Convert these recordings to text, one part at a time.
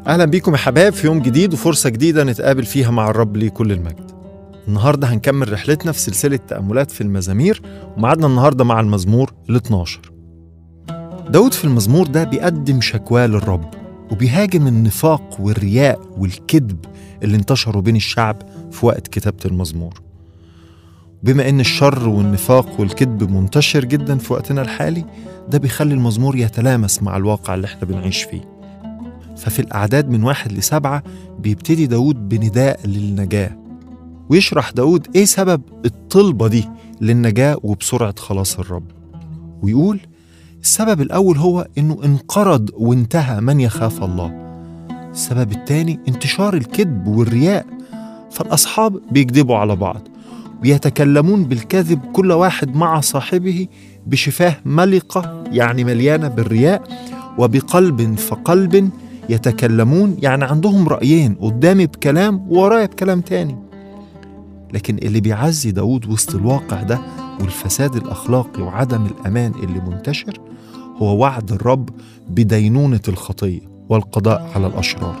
أهلا بيكم يا حباب في يوم جديد وفرصة جديدة نتقابل فيها مع الرب ليه كل المجد النهاردة هنكمل رحلتنا في سلسلة تأملات في المزامير ومعادنا النهاردة مع المزمور ال 12 داود في المزمور ده بيقدم شكواه للرب وبيهاجم النفاق والرياء والكذب اللي انتشروا بين الشعب في وقت كتابة المزمور بما ان الشر والنفاق والكذب منتشر جدا في وقتنا الحالي ده بيخلي المزمور يتلامس مع الواقع اللي احنا بنعيش فيه ففي الأعداد من واحد لسبعة بيبتدي داود بنداء للنجاة ويشرح داود إيه سبب الطلبة دي للنجاة وبسرعة خلاص الرب ويقول السبب الأول هو إنه انقرض وانتهى من يخاف الله السبب الثاني انتشار الكذب والرياء فالأصحاب بيكذبوا على بعض ويتكلمون بالكذب كل واحد مع صاحبه بشفاه ملقة يعني مليانة بالرياء وبقلب فقلب يتكلمون يعني عندهم رأيين قدامي بكلام وورايا بكلام تاني لكن اللي بيعزي داود وسط الواقع ده والفساد الأخلاقي وعدم الأمان اللي منتشر هو وعد الرب بدينونة الخطية والقضاء على الأشرار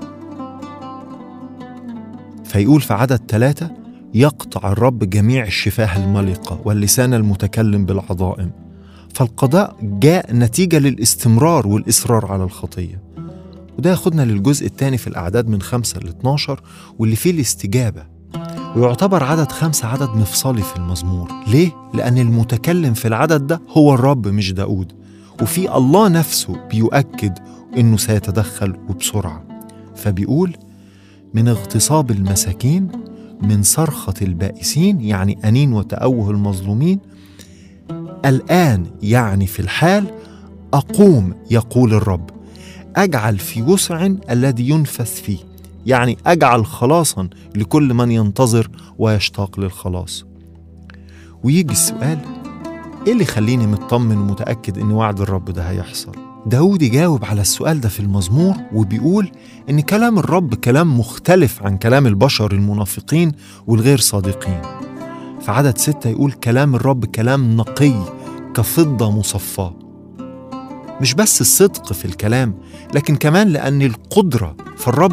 فيقول في عدد ثلاثة يقطع الرب جميع الشفاه الملقة واللسان المتكلم بالعظائم فالقضاء جاء نتيجة للاستمرار والإصرار على الخطية وده ياخدنا للجزء الثاني في الأعداد من خمسة ل 12 واللي فيه الاستجابة ويعتبر عدد خمسة عدد مفصلي في المزمور ليه؟ لأن المتكلم في العدد ده هو الرب مش داود وفي الله نفسه بيؤكد إنه سيتدخل وبسرعة فبيقول من اغتصاب المساكين من صرخة البائسين يعني أنين وتأوه المظلومين الآن يعني في الحال أقوم يقول الرب أجعل في وسع الذي ينفث فيه يعني أجعل خلاصا لكل من ينتظر ويشتاق للخلاص ويجي السؤال إيه اللي يخليني مطمن ومتأكد إن وعد الرب ده هيحصل داود يجاوب على السؤال ده في المزمور وبيقول إن كلام الرب كلام مختلف عن كلام البشر المنافقين والغير صادقين في عدد ستة يقول كلام الرب كلام نقي كفضة مصفاة مش بس الصدق في الكلام لكن كمان لأن القدرة فالرب